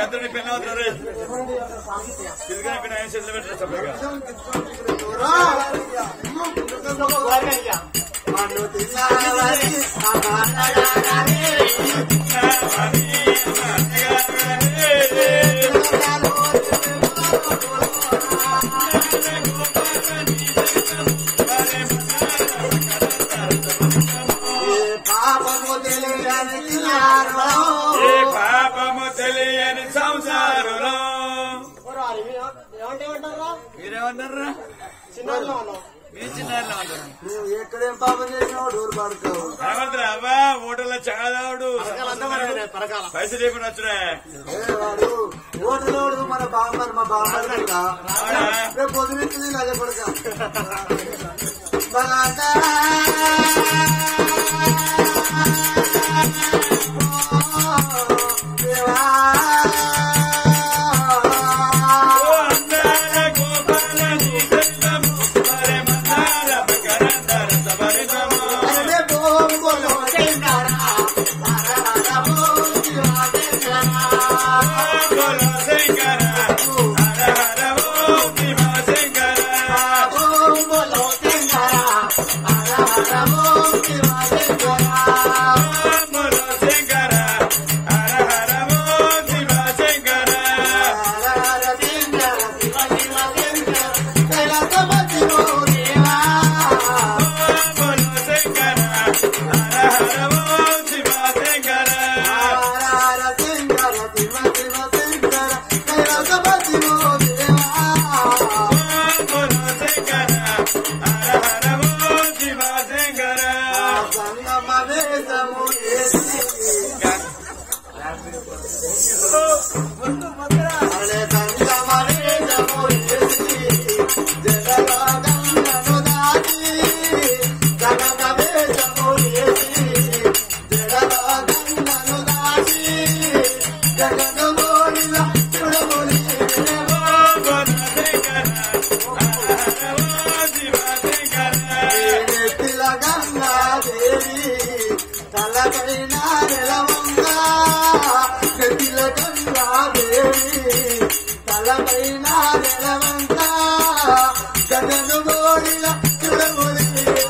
అందరినీ పెళ్ళి అవుతారు ఎందుకంటే ఆయన చేతులు పెట్టారు సపరేట్గా పాపము తెలియని కిలారో. ఏ పాపము తెలియని సంసారంలో ఏమంటే ఏమంటారా మీరేమన్నారా చిన్న మీరు చిన్నారులో ఉంటారు నువ్వు ఎక్కడేం పాపం చేసినావు డోర్ పడతావు ఏమంటారు అవ్వా ఓటర్లో చగదావుడు పరకాల పైసలు లేకుండా వచ్చురా ఏ వాడు ఓటులోడు మన బామ్మర్ మా బామ్మర్ కదా రేపు పొద్దునిచ్చింది అదే కొడుక బలాటా. దేవా. ఓ అందాల గోపాల నీతము మరే మందార మకరందర సబరితము అరే బోంగోలో తెంగారా. అరహర బోంగివా తెంగారా. గోల శంకర హర హర ఓం శివ శంకర బోంగోలో తెంగారా. అరహర బోంగివా తెంగారా. గోల శంకర హర హర ఓం శివ శంకర అరహర తెంగారా. శివ శివ తెంగారా. కైలాసపతివో దేవా. గోల శంకర హర హర ఓం శివ శంకర అరహర తెంగారా. శివ శివ తెంగారా. కైలాసపతివో దేవా. గోల శంకర హర హర ఓం శివ శంకర సంగమ వేదము ఏసి. అరే సంగమ వేదము ఏసి. జగలోకములను దాటి. సంగమ వేదము ఏసి. జగలోకములను దాటి. జగన్మోహిన చూడముని దేవా. గోల శంకర హర హర ఓం శివ శంకర నెత్తిల గంగాదేవి తలపైన నిలవంగా నెత్తిల గంగాదేవి తలపైన నిలవంగా జగను గోడిన చూడముడి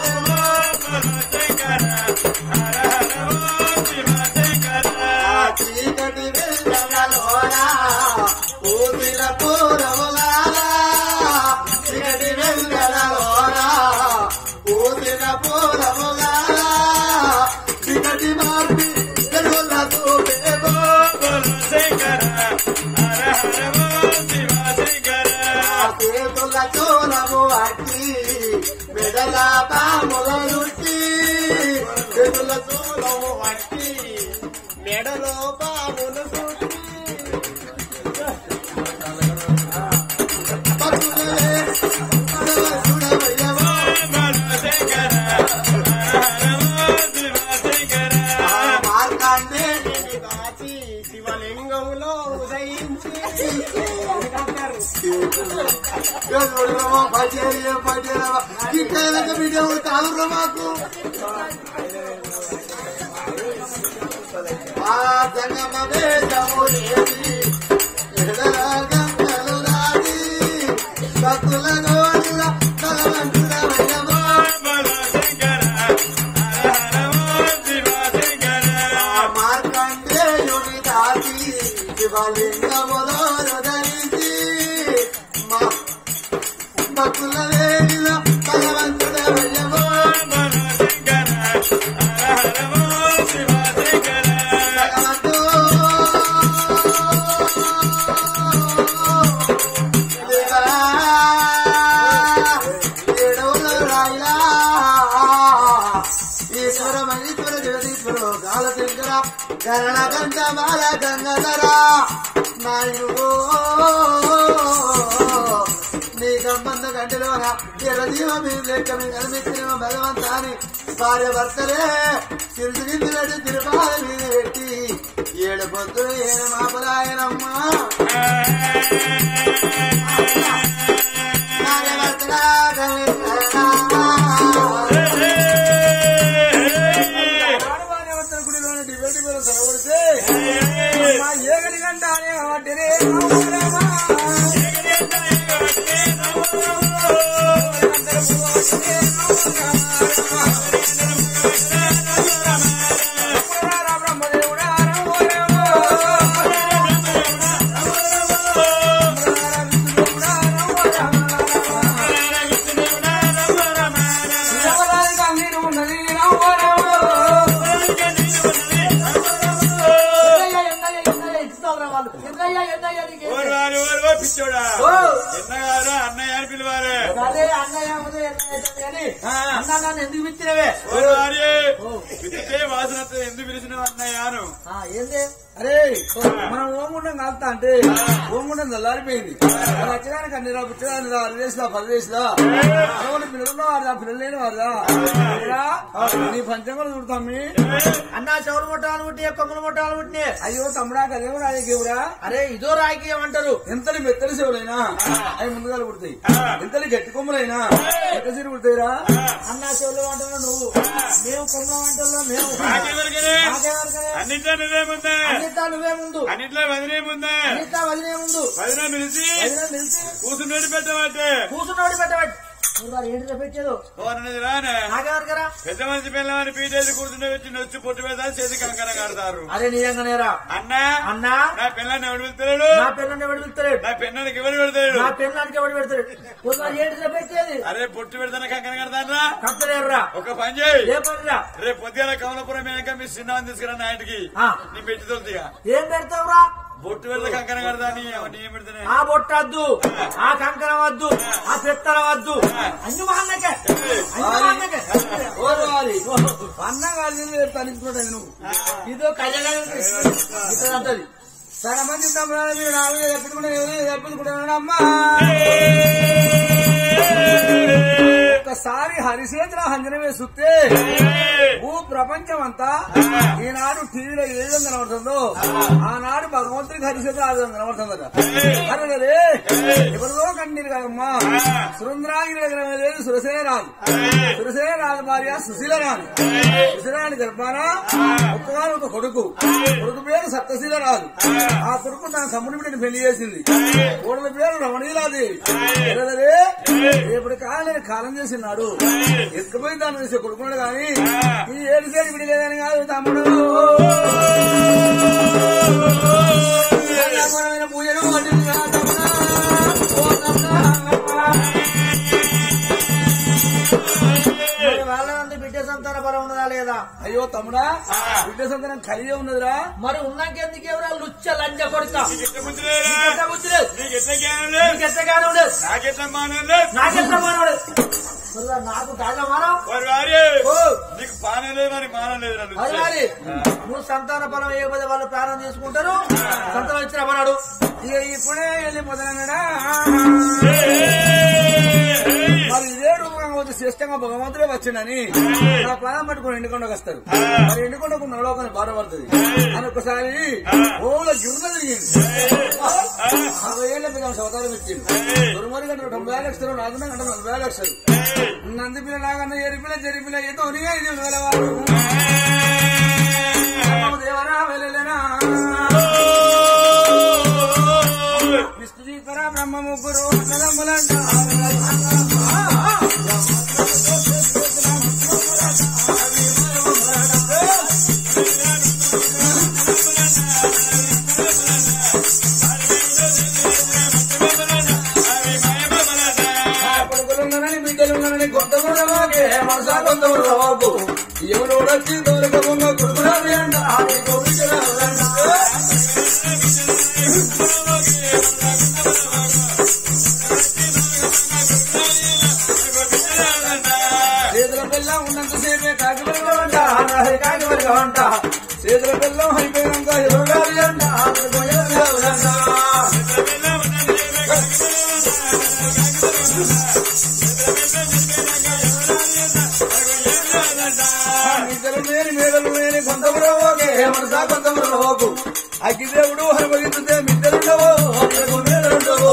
చీకటి వెళ్ళలోనా ఊపిన పూరములారా చీకటి వెళ్ళలోనా ఊపిన పూరములారా చీకటి మార్పి వెలుగుల తోపేమో చేతుల చోరము అట్టి మెడల పాముల రుట్టి చేతుల చోరము అట్టి మెడలో పాములు చుట్టి భక్తులే, మనల చూడవయ్యవా. మార్కాండేయుని కాచి శివలింగములో ఉదయించి ఎవడో పచేరి పచేరవా ఇక్కడక వీడియో తాగురా మాకు ఆ జంగమ వేదము లేది ఎడరా గంగలు దాటి భక్తుల గోడిల తలవంతుల వయ్యమో మార్కండేయుని దాటి శివలింగములో ధరించి మా భక్తుల వేడిలో భగవంతుడ వయ్యమో భగవంతు దేవా, ఏడవుల రాయిలా ఈశ్వర మహేశ్వర జగదీశ్వర కాలశంకర కరణ కంఠ బాల గంగధర నాయుడు నీ సంబంధ కంటిలోన ఎర్రదీవ మీరు లెక్క మీ కనిపించిన భగవంతాని భార్య భర్తలే తిరుచుగింది పెట్టి తిరుపాల మీద పెట్టి ఏడు పొద్దులు ఏడు మాపలాయనమ్మా భార్య భర్తలా ఆడవారి అవతల గుడిలోని డిబేట్ మీద సరవడితే మా ఏగడి గంట అనే వాటి బ్రహ్మదేవుడా రామో రామో విష్ణుదేవుడా రామో రామో శివరాజుగా మీరు ఉన్నది రామో రామో ఓరు వారు, ఓరు ఓ పిచ్చోడా ఓ. ఎన్నగారు అన్నయ్య అని పిలవాలి ఎందుకు పిచ్చినవే ఓరు వారి పిచ్చితే వాసన వస్తుంది. ఎందుకు పిలిచినావు అన్నయ్యాను ఏంది అరే మనం ఓముండం కాస్తా అంటే ఓముండం చల్లారిపోయింది అది వచ్చడానికి అన్ని రా పుట్టడానికి రా అరవేసిలా పదివేసిలా ఎవరు పిల్లలు వారుదా పిల్లలు లేని వారుదా ఏరా, నీ పంచంగా చూడతాం మీ అన్నా చెవులు ముట్టాలు పుట్టి కొమ్మలు ముట్టాలు పుట్టినే అయ్యో తమ్ముడా కదేమో రాజకీయవురా అరే ఇదో రాజకీయం ఏమంటారు ఎంతని మెత్తని చెవులైనా అవి ముందుగా పుడతాయి ఎంతని గట్టి కొమ్ములైనా ఎంత సీరు పుడతాయిరా అన్నా చెవులు అంటున్నావు నువ్వు మేము కొమ్మలం అంటున్నాం మేము నాకెవరికనే నాకేమనుకనే అన్నింట్లో నువ్వే ముందే అన్నితా నువ్వే ముందు అన్నింట్లో వదిలే ముందే అన్నితా వదిలే ముందు వదిన పిలిచి వదిలే నిలిచి కూతున్నోడి పెట్టమంటే కూర్చున్నోడి పెట్టబట్టి నువ్వు వారు ఏంటి పెట్టేది ఓనది రానే నాకెవరికరా పెద్ద మనిషి పిల్లమని పీటేసి కూర్చుంటే వచ్చి నొచ్చి పొట్టు పెడతారు చేతి కంకణ కడతారు అరే నిజంగానేరా అన్నా అన్నా నా పిల్లని ఎవడు వెళ్తాడు నా పిల్లని ఎవడు పిలుస్తాడు నా పిల్లనికి ఎవరు పెడతాడు నా పిల్లనికి ఎవడు పెడతాడు నువ్వు వారు ఏంటి పెట్టేది అరే పొట్టు పెడతానే కంకణ కడతారా కట్టలేరురా ఒక పని చేయి ఏ పనిరా రేపు పొద్దున కమలపురం వెనక మీ సినిమాని తీసుకురా నాటికి ఆ. నీ పెట్టి తొలుతుగా ఏం పెడతావురా బొట్టు పెడితే కంకణ కడతా నీ నీ ఏం పెడితేనే ఆ బొట్టద్దు ఆ కంకణం వద్దు ఆ పెత్తనం వద్దు అన్ని మా అన్నకే అన్ని మా అన్నకే ఓ రావాలి అన్న కాదు తనిచుకుంటాను నువ్వు ఇదో కళ్యాణం అంటది సగం మంది తమ్ముడు మీరు నా మీద తప్పించుకుంటే తప్పించుకుంటాను అమ్మా ఒక్కసారి హరిశేద్ర హంజనం వేస్తే భూ ప్రపంచం అంతా ఈనాడు టీవీలో ఏ విధంగా కనబడుతుందో ఆనాడు భగవంతుడికి హరిశేద్ర ఆ విధంగా కనబడుతుందట అరే ఎవరిదో కన్నీరు కదమ్మా సురేంద్రాగిరి దగ్గర లేదు సురసేన రాదు సురసేన రాజు భార్య సుశీల రాదు సుశీలాని గర్భాన ఒక్కగాని ఒక కొడుకు కొడుకు పేరు సప్తశీల రాదు ఆ కొడుకు నా తమ్ముడి బిడ్డని పెళ్లి చేసింది కోడల పేరు రమణీలాదేవి ఎరదరే రేపటి కాలం నేను కాలం చేసినాడు ఎత్తుకుపోయి దాన్ని వేసే కొడుకున్నాడు కానీ ఈ ఏడు సేడు విడిలేదని కాదు తమ్ముడు బ్రాహ్మణమైన పూజలు వంటిది కాదు తమ్ముడా. ఓ తమ్ముడా. మరి వాళ్ళంతా బిడ్డ సంతాన పరం ఉన్నదా లేదా అయ్యో తమ్ముడా బిడ్డ సంతానం కలిగే ఉన్నదిరా మరి ఉన్నాకెందుకు ఎవరా లుచ్చ లంజ కొడుక నీకు ఎట్లా బుద్ధి లేదా? నీకెంత బుద్ధి లేదు నీకు ఎట్లా జ్ఞానం లేదు నీకెంతగానో లేదు నాకెట్లా మానం లేదు నాకెంత మానవుడు మరి నాకు కాగా మానవ వారి వారి ఓ నీకు పానం లేదు మరి మానం లేదు నన్ను అది మరి నువ్వు సంతాన ఫలం ఏ పదే వాళ్ళు ప్రాణం తీసుకుంటారు సంతానం ఇచ్చిన పడాడు ఇక ఇప్పుడే వెళ్ళిపోతానడా మరి ఇదే రూపంగా వచ్చి శ్రేష్టంగా భగవంతుడే వచ్చిండని నా ప్రాణం పట్టుకుని ఎండుకొండకు వస్తారు మరి ఎండుకొండకు నడవకొని బాధపడుతుంది అని ఒకసారి ఓల గిరున తిరిగింది అరవై ఏళ్ళ పిల్లలు అవతారం ఇచ్చింది దుర్మరి గంట తొంభై లక్షలు నాగున్న గంట నలభై లక్షలు నంది పిల్ల నాగన్న ఎరి పిల్ల జరి పిల్ల ఏదో ఉనిగా ఇది వేలవాడు దేవరా వెళ్ళలేనా విష్ణుజీకర బ్రహ్మ ముగ్గురు అన్నదమ్ములంట కొడుకులున్నారని బిడ్డలున్నారని కొత్త గుణవాకే మనసా కొత్త గుణవాకు ఎవరు వచ్చి దొరకమున్న కొడుకురాలి అంట ఆడి కొడుకురాలంట చేతుల బెల్లం ఉన్నంతసేపే కాకివరగంట కాకివరగంట చేతుల బెల్లం అయిపోయినాక ఎదురుగాలి అంట ఎదురుగాలంట ఇద్దరు మేలు మేడలు లేని కొంతములో ఓకే మనసా కొంతములో ఓకు అగ్గిదేవుడు హనుమగిస్తే మిద్దరుండవో మేడలుండవో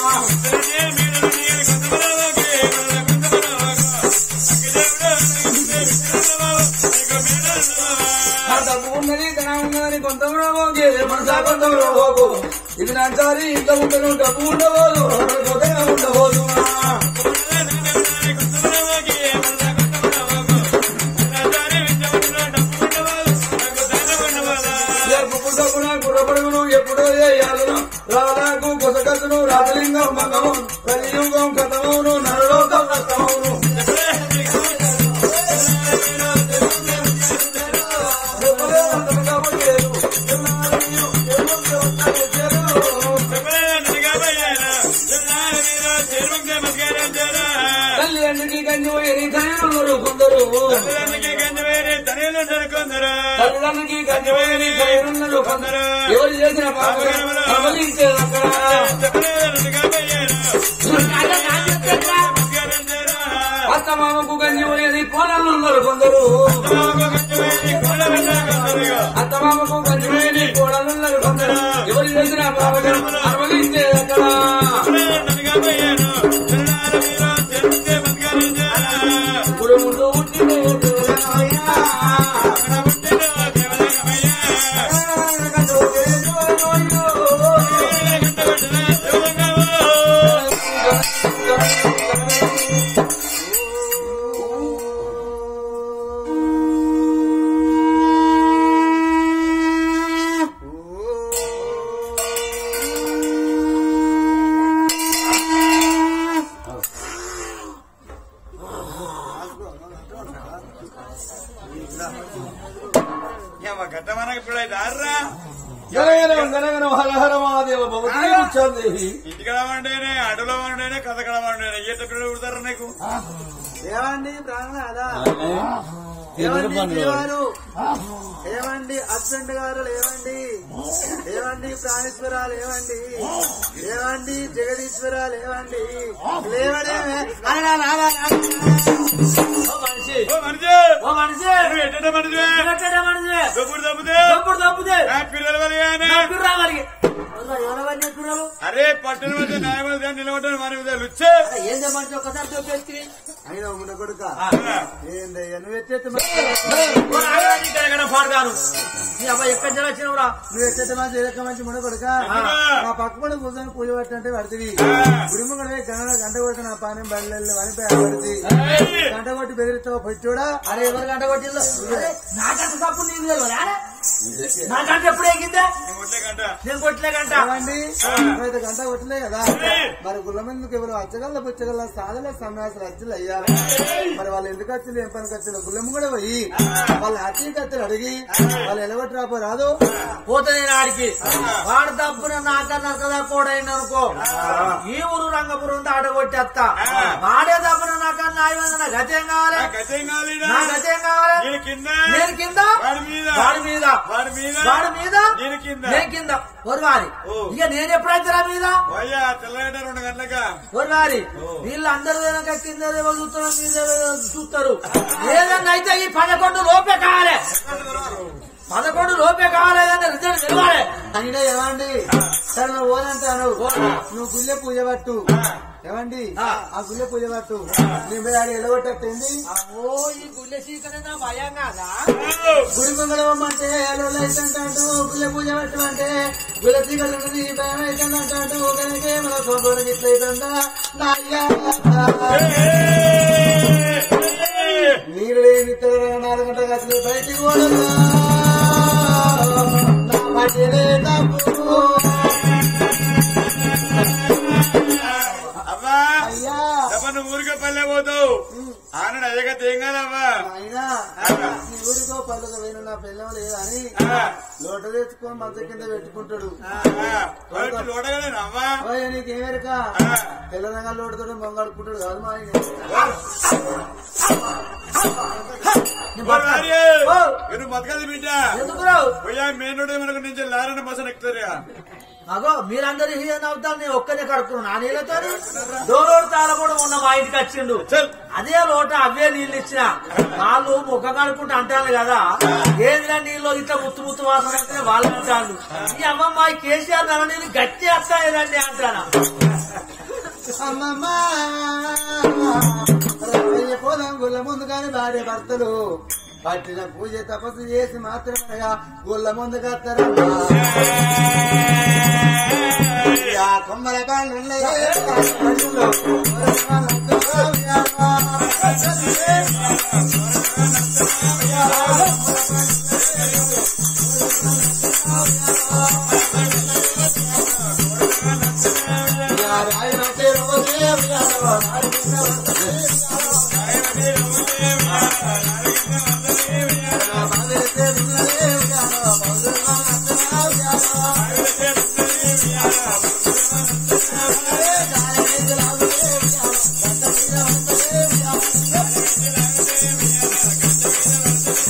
ఆ డబ్బు ఉన్నది ధనం ఉన్నదని కొంతములో ఓకే మనసా కొంతములో ఓకు ఇది నాచారి ఇంత ఉండను డబ్బు ఉండబోదు కొత్తగా ఉండబోదు ఆ కలియుగం భంగమౌను కలియుగం కథమౌను నరలోకం నష్టమౌను తల్లిదండ్రికి కన్ను పోయి తల్లిదండ్రులు కొందరు తల్లిదండ్రికి కన్ను పోయి తల్లిదండ్రులు కొందరు ఎవరు చేసిన పాపం ప్రబలించేది అక్కడ అత్తమామకు కన్ను పోయేది కోడలు కొందరు అత్తమామకు కన్ను పోయేది కోడలు కొందరు ఎవరు చేసిన పాపం ప్రబలించేది అక్కడ ఇప్పుడు ముందు పుట్టిన గట్ట మనకి ఇప్పుడైతే ఆర్రా జనగణం జనగణం హర హర మహాదేవ భవతి ముచ్చాందేహి ఇంటికడ వండేనే అడలో వండేనే కథకడ వండేనే ఏ తప్పుడు కుడతారు నీకు ఏమండి ప్రాణనాథ ఏమండి జీవాలు ఏమండి హస్బెండ్ గారు లేవండి ఏమండి ప్రాణేశ్వరాలు ఏవండి ఏమండి జగదీశ్వరాలు ఏవండి లేవడేమే అని నా నాన్న ఓ మనిషి ఓ మనిషి ఓ మనిషి నువ్వు ఎట్ట మనిషి ఎక్కడే మనిషి తప్పుడు తప్పుదే తప్పుడు తప్పుదే నా పిల్లల వలిగానే నప్పుడు రావాలి ఎవరవన్నీ ఎట్టున్నారు అరే పట్టణ మధ్య న్యాయమధ్య నిలబడ్డాను మన మీద లుచ్చే ఏం చేయమంటే ఒకసారి చూపేస్తే అయినా ముండ కొడుక ఏందయ్యా నువ్వు ఎత్తేస్తే పాడగాను నీ అబ్బాయి ఎక్కడ జర వచ్చినవురా నువ్వు ఎత్తేస్తే మంచి ఎక్క మంచి ముండ కొడుక మా పక్క పడి కూర్చొని పూజ పట్టంటే పడుతుంది కుటుంబం కూడా గంట గంట కొట్టి నా పానం బయలు అని పడుతుంది గంట కొట్టి బెదిరిస్తావు పొచ్చోడా అరే ఎవరు గంట కొట్టిందో అరే, నాకంటే తప్పు నీకు తెలియదా నాకంటే ఎప్పుడు ఎగిందే కొట్లే గంట నేను కొట్టలే గంట ఏమండి నువ్వైతే గంట కొట్టలే కదా మరి గుళ్ళ మందికి ఎవరు అచ్చగల్ల పుచ్చగల్ల సాధల సన్యాసులు అచ్చులు అయ్యా మరి వాళ్ళు ఎందుకు వచ్చింది ఏం పనికి వచ్చింది గుళ్ళం కూడా పోయి వాళ్ళ అచ్చి కత్తులు అడిగి వాళ్ళు ఎలగొట్టి రాపో రాదు పోతే నేను ఆడికి వాడు తప్పున నాకన్నా కదా కోడైంది అనుకో ఈ ఊరు రంగపురం దాట కొట్టేస్తా వాడే తప్పున నాకన్నా నా గతేం కావాలి నా గతేం కాలేదా? నా గతేం కావాలి నేను కింద నేను కింద వాడి మీద వాడి మీద వాడి మీద వాడి మీద నేను కింద నేను కింద ఒరువారి ఓ. ఇక నేను ఎప్పుడైతే రా మీద అయ్యా తెల్లగడ్డ రెండు గంటలకా ఒరువారి వీళ్ళు అందరూ వెనక కింద ఏమో చూస్తారు మీద ఏమో చూస్తారు ఏదన్నా అయితే ఈ పదకొండు లోపే కావాలి పదకొండు లోపే కావాలి ఏదన్నా రిజల్ట్ తెలవాలి అయినా ఏమండి సరే నువ్వు ఓనంటాను నువ్వు గుళ్ళె పూజ పట్టు ఏమండి ఆ గుళ్ళె పూజ పట్టు నేను పోయి ఆడ ఎలగొట్టేంది ఓ ఈ గుళ్ళె చీకనే నా భయం కాదా గుడి మంగళమంటే ఎలవైతుంటాడు గుళ్ళె పూజ పట్టమంటే గుళ్ళ చీకలు ఉన్నది భయం అవుతుందంటాడు కనుకే మన సొంతం ఇట్లయితుందా నా అయ్యా నీరు లేని తెల్ల నాలుగు గంటలకు అసలు బయటికి పోడదా నా పట్టిలే తప్పు అవ్వా అయ్యా తప్ప నువ్వు ఊరికే పల్లె పోతావు ఆనాడు అదే కదా ఏం కాదవ్వా అయినా నీ ఊరికో పళ్ళకు పోయిన నా పిల్లం లేదని లోట తెచ్చుకొని మంచ కింద పెట్టుకుంటాడు లోడగలేను అవ్వా ఓయ్ నీకేమెరక తెల్లరంగా లోటుతో మొంగడుకుంటాడు కాదు మా ఆయన నువ్వు బతకదు బిడ్డ ఎందుకు రావు పోయా మెయిన్ రోడ్ మనకు నుంచి లారన్న బస్సు ఎక్కుతారు అగో మీరందరూ హీరోయిన్ అవుతారు నేను ఒక్కనే కడుక్కున్నాను నా నీళ్ళతో డోరోడు తాళ కూడా మొన్న మా ఇంటికి వచ్చిండు చల్. అదే లోట అవే నీళ్ళు ఇచ్చిన వాళ్ళు ముఖ కడుక్కుంటూ అంటారు కదా ఏదిలా నీళ్ళు ఇట్లా ముత్తు ముత్తు వాసన అంటే వాళ్ళు అంటారు ఈ అమ్మమ్మ ఈ కేసీఆర్ నల్ల నీళ్ళు గట్టి వస్తాయిదండి అంటాను అమ్మమ్మ పోదాం గుళ్ళ ముందు కానీ భార్య భర్తలు పట్టిన పూజ తపస్సు చేసి మాత్రమే గుళ్ళ ముందు కత్తరమ్మా ఆ కొమ్మల కాళ్ళు రాయన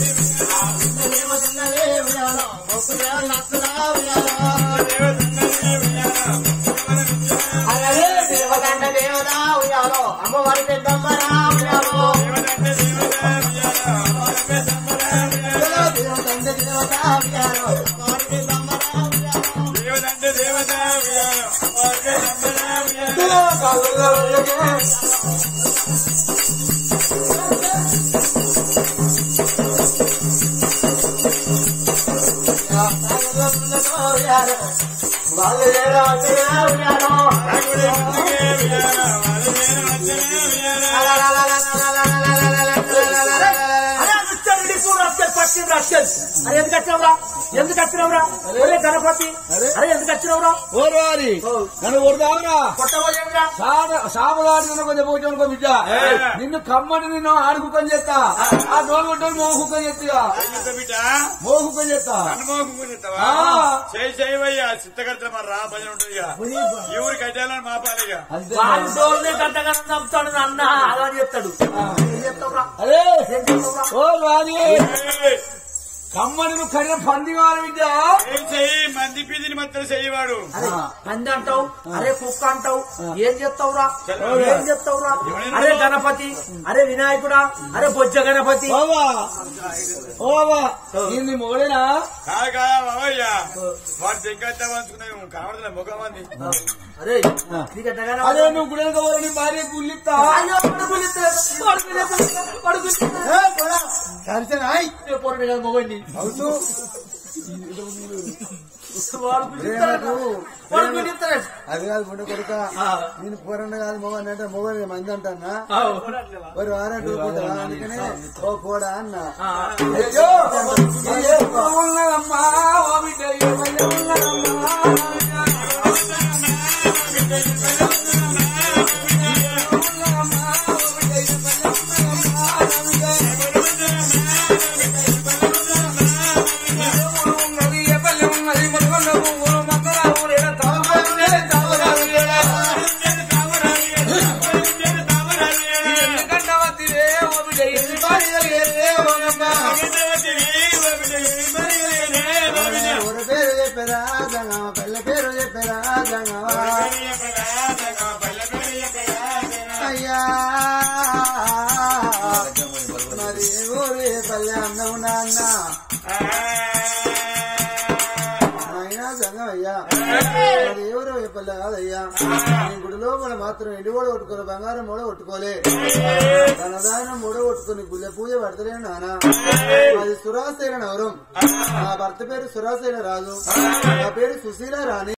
అలాగే దేవదండ దేవత ఉయ్యాలో అమ్మవారి పెద్దమ్మ రా ఉయ్యాలో అరే అరుస్తాడు కూడా అసలు పట్టింది అసలు అరే ఎందుకు వచ్చినవురా ఎందుకు వచ్చినవురా ఒరే గణపతి అరే ఎందుకు వచ్చినవురా ఓరు వారి నన్ను కొడతావురా కొట్టబోయేంద్రా సామలాడి కొంచెం పోటీ బిడ్డ నిన్ను కమ్మని నిన్ను ఆడు కుక్కని చేస్తా ఆ నోరు కొట్టని మో కుక్కని చేస్తా బిడ్డ మో కుక్కని చేస్తా హనుమోకుంటావా ఆ. చేయి చేయవయ్యా చిత్తకర్త మరి రా భజన ఉంటుంది ఇక ఈ ఊరి కట్టాలని మాపాలిగా అంతే వాడి డోర్నే గంటగనం చంపుతాడు అన్న అలా చెప్తాడు ఏం చెప్తావురా అరే ఏం చెప్తావురా ఓ వారి కమ్మని నువ్వు కడిగిన పంది కావాలి బిడ్డ ఏం చెయ్యి మంది పీదిని మాత్రం చెయ్యవాడు అరే పంది అంటావు అరే కుక్క అంటావు ఏం చెప్తావురా ఏం చెప్తావురా అరే గణపతి అరే వినాయకుడా అరే బొజ్జ గణపతి ఓవా ఓవా ఇది మోడేనా కాదు కాదా బాబయ్యా వాడు తెంకత్తా పంచుకున్నావు కనబడుతున్నా ముఖం అంది అరే నీకు ఎట్టగానే అదే నువ్వు గుడెలకు పోయి నీ భార్య గుళ్ళిస్తా అయ్యో, పడుకుని ఇస్తాడు, పడుకుని ఇస్తాడు, పడుకుని ఇస్తాడు. కలిసినాయ్ ఏ పోరాడు కదా మొగండి అవుతూ వాడు పిలుస్తాడు. వాడు పిలుస్తాడు. అది కాదు ముందు కొడుక ఆ. నేను పూరన్న కాదు మొగన్ అంటే మొగన్ మంది అంటానా ఆవు. మరి వారంటూ పోతావా అందుకనే ఓ పోడా అన్న ఆ. అయ్యో ఏ ఉన్నదమ్మా ఓ బిడ్డ ఏ ఉన్నదమ్మా ఊరి పేరు చెప్పారా జంగమ పల్లె పేరు చెప్పారా జంగమ అయ్యా మరి ఊరి పల్లె అన్నం నాన్న అయినా సంగం అయ్యా మరి ఎవరు పల్లె కాదయ్యా నీ గుడి లోపల మాత్రం ఎండి కూడా కొట్టుకోలే బంగారం కూడా కొట్టుకోలే ధనదానం కూడా కొట్టుకుని గుళ్ళె పూజ పడతలే నానా అది సురాసేన నవరం నా భర్త పేరు సురాసేన రాజు నా పేరు సుశీల రాణి